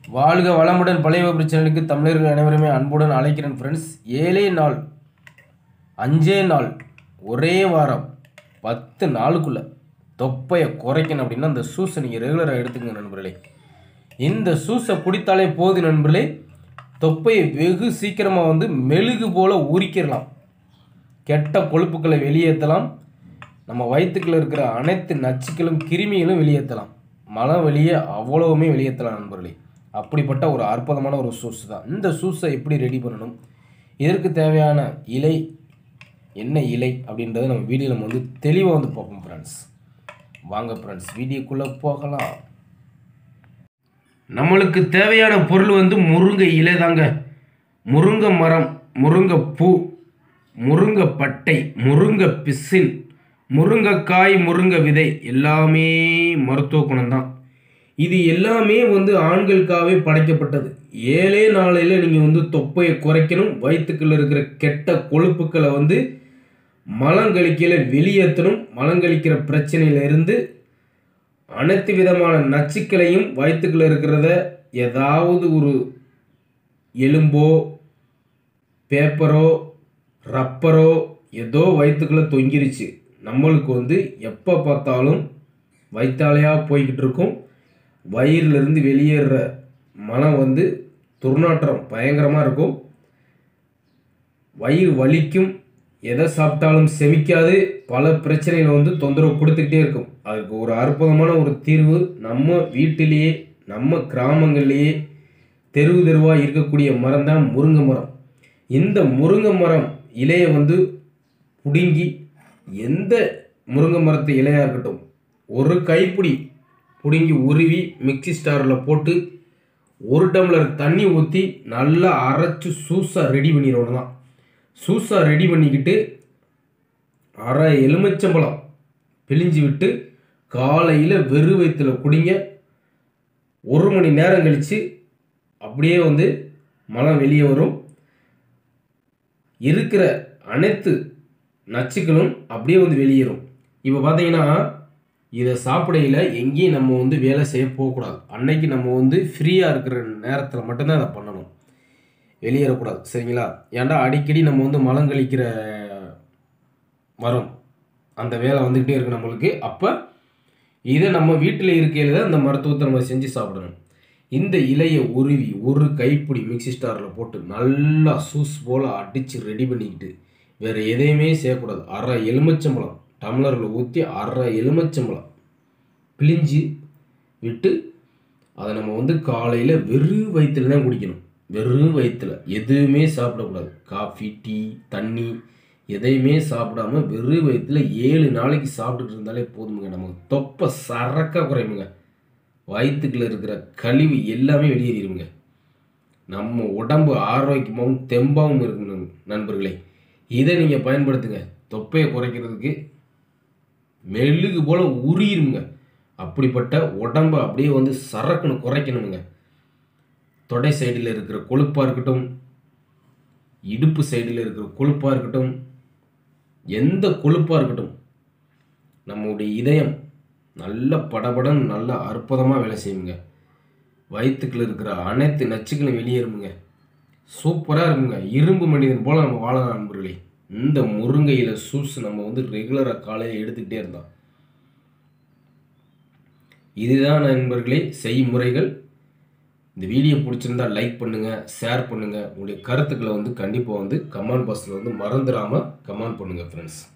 வாழ்க வளமுடன் பழைய பிரச்சனைக்கு தமிழர்கள் அனைவருமே அன்புடன் அழைக்கிறேன் ஃப்ரெண்ட்ஸ் ஏழே நாள் அஞ்சே நாள் ஒரே வாரம் பத்து நாளுக்குள்ள தொப்பையை குறைக்கணும் அப்படின்னா அந்த சூஸை நீங்கள் ரெகுலராக எடுத்துக்கங்க நண்பர்களே இந்த சூஸை குடித்தாலே போதும் நண்பர்களே தொப்பையை வெகு சீக்கிரமாக வந்து மெழுகு போல உரிக்கிடலாம் கெட்ட கொழுப்புக்களை வெளியேற்றலாம் நம்ம வயிற்றுக்குள்ள இருக்கிற அனைத்து நச்சுக்களும் கிருமிகளும் வெளியேற்றலாம் மலம் வெளியே அவ்வளவுமே வெளியேற்றலாம் நண்பர்களே அப்படிப்பட்ட ஒரு அற்புதமான ஒரு சூஸ் தான் இந்த சூஸை எப்படி ரெடி பண்ணணும் இதற்கு தேவையான இலை என்ன இலை அப்படின்றத நம்ம வீடியோவில் நம்ம வந்து தெளிவாக வந்து பார்ப்போம் ஃப்ரெண்ட்ஸ் வாங்க ஃப்ரெண்ட்ஸ் வீடியோக்குள்ளே போகலாம் நம்மளுக்கு தேவையான பொருள் வந்து முருங்கை இலை தாங்க முருங்கை மரம் முருங்கை பூ முருங்கை பட்டை முருங்கை பிசின் முருங்கைக்காய் முருங்கை விதை எல்லாமே மருத்துவ குணம்தான் இது எல்லாமே வந்து ஆண்களுக்காகவே படைக்கப்பட்டது ஏழே நாளையில் நீங்கள் வந்து தொப்பையை குறைக்கணும் வயிற்றுக்குள்ள இருக்கிற கெட்ட கொழுப்புக்களை வந்து மலங்கழிக்கல வெளியேற்றணும் மலங்கழிக்கிற பிரச்சனையில இருந்து அனைத்து விதமான நச்சுக்களையும் வயிற்றுக்குள்ள இருக்கிறத ஏதாவது ஒரு எலும்போ பேப்பரோ ரப்பரோ ஏதோ வயிற்றுக்குள்ள தொங்கிருச்சு நம்மளுக்கு வந்து எப்போ பார்த்தாலும் வயிற்றாலையாக போய்கிட்டு இருக்கும் வயிறிலிருந்து வெளியேற மனம் வந்து துர்நாற்றம் பயங்கரமாக இருக்கும் வயிறு வலிக்கும் எதை சாப்பிட்டாலும் செமிக்காது பல பிரச்சனைகள் வந்து தொந்தரவு கொடுத்துக்கிட்டே இருக்கும் அதுக்கு ஒரு அற்புதமான ஒரு தீர்வு நம்ம வீட்டிலேயே நம்ம கிராமங்கள்லேயே தெருவு தெருவாக இருக்கக்கூடிய மரம் தான் முருங்கை மரம் இந்த முருங்கை மரம் இலையை வந்து பிடுங்கி எந்த முருங்கை மரத்து இலையாக இருக்கட்டும் ஒரு கைப்பிடி பிடுங்கி உருவி மிக்சி ஸ்டாரில் போட்டு ஒரு டம்ளர் தண்ணி ஊற்றி நல்லா அரைச்சி சூஸாக ரெடி பண்ணிடணும் தான் சூஸாக ரெடி பண்ணிக்கிட்டு அரை எலுமிச்சம்பழம் பிழிஞ்சு விட்டு காலையில் வெறு வயிற்றுல குடிங்க ஒரு மணி நேரம் கழித்து அப்படியே வந்து மலம் வெளியே வரும் இருக்கிற அனைத்து நச்சுக்களும் அப்படியே வந்து வெளியேறும் இப்போ பார்த்தீங்கன்னா இதை சாப்பிடையில் எங்கேயும் நம்ம வந்து வேலை செய்ய போகக்கூடாது அன்னைக்கு நம்ம வந்து ஃப்ரீயாக இருக்கிற நேரத்தில் மட்டும்தான் அதை பண்ணணும் வெளியேறக்கூடாது சரிங்களா ஏன்டா அடிக்கடி நம்ம வந்து மலம் கழிக்கிற வரும் அந்த வேலை வந்துக்கிட்டே இருக்கு நம்மளுக்கு அப்போ இதை நம்ம வீட்டில் இருக்கையில் தான் இந்த மருத்துவத்தை நம்ம செஞ்சு சாப்பிடணும் இந்த இலையை உருவி ஒரு கைப்பிடி மிக்சி ஸ்டாரில் போட்டு நல்லா சூஸ் போல் அடித்து ரெடி பண்ணிக்கிட்டு வேறு எதையுமே செய்யக்கூடாது அரை எலுமிச்சம்பழம் டம்ளரில் ஊற்றி அரை எலுமிச்சம்பழம் பிழிஞ்சு விட்டு அதை நம்ம வந்து காலையில் வெறும் வயிற்றுல தான் குடிக்கணும் வெறும் வயிற்றுல எதுவுமே சாப்பிடக்கூடாது காஃபி டீ தண்ணி எதையுமே சாப்பிடாம வெறும் வயிற்றுல ஏழு நாளைக்கு சாப்பிட்டுட்டு இருந்தாலே போதுமுங்க நமக்கு தொப்பை சரக்க குறையுமுங்க வயிற்றுக்குள்ள இருக்கிற கழிவு எல்லாமே வெளியேறிடுங்க நம்ம உடம்பு ஆரோக்கியமாகவும் தெம்பாகவும் இருக்கணும் நண்பர்களே இதை நீங்கள் பயன்படுத்துங்க தொப்பையை குறைக்கிறதுக்கு மெழுகு போல் உரியிருங்க அப்படிப்பட்ட உடம்பை அப்படியே வந்து சரக்குன்னு குறைக்கணுங்க தொடை சைடில் இருக்கிற கொழுப்பாக இருக்கட்டும் இடுப்பு சைடில் இருக்கிற கொழுப்பாக இருக்கட்டும் எந்த கொழுப்பாக இருக்கட்டும் நம்முடைய இதயம் நல்ல படபடன் நல்ல அற்புதமாக வேலை செய்யுங்க வயிற்றுக்குள்ள இருக்கிற அனைத்து நச்சுக்களும் வெளியேறுமுங்க சூப்பராக இருக்குங்க இரும்பு மனிதன் போல் நம்ம வாழலாம் நண்பர்களே இந்த முருங்கையில் சூஸ் நம்ம வந்து ரெகுலராக காலையில் எடுத்துக்கிட்டே இருந்தோம் இதுதான் நண்பர்களே செய்முறைகள் இந்த வீடியோ பிடிச்சிருந்தா லைக் பண்ணுங்கள் ஷேர் பண்ணுங்கள் உங்களுடைய கருத்துக்களை வந்து கண்டிப்பாக வந்து கமெண்ட் பாக்ஸில் வந்து மறந்துடாமல் கமெண்ட் பண்ணுங்கள் ஃப்ரெண்ட்ஸ்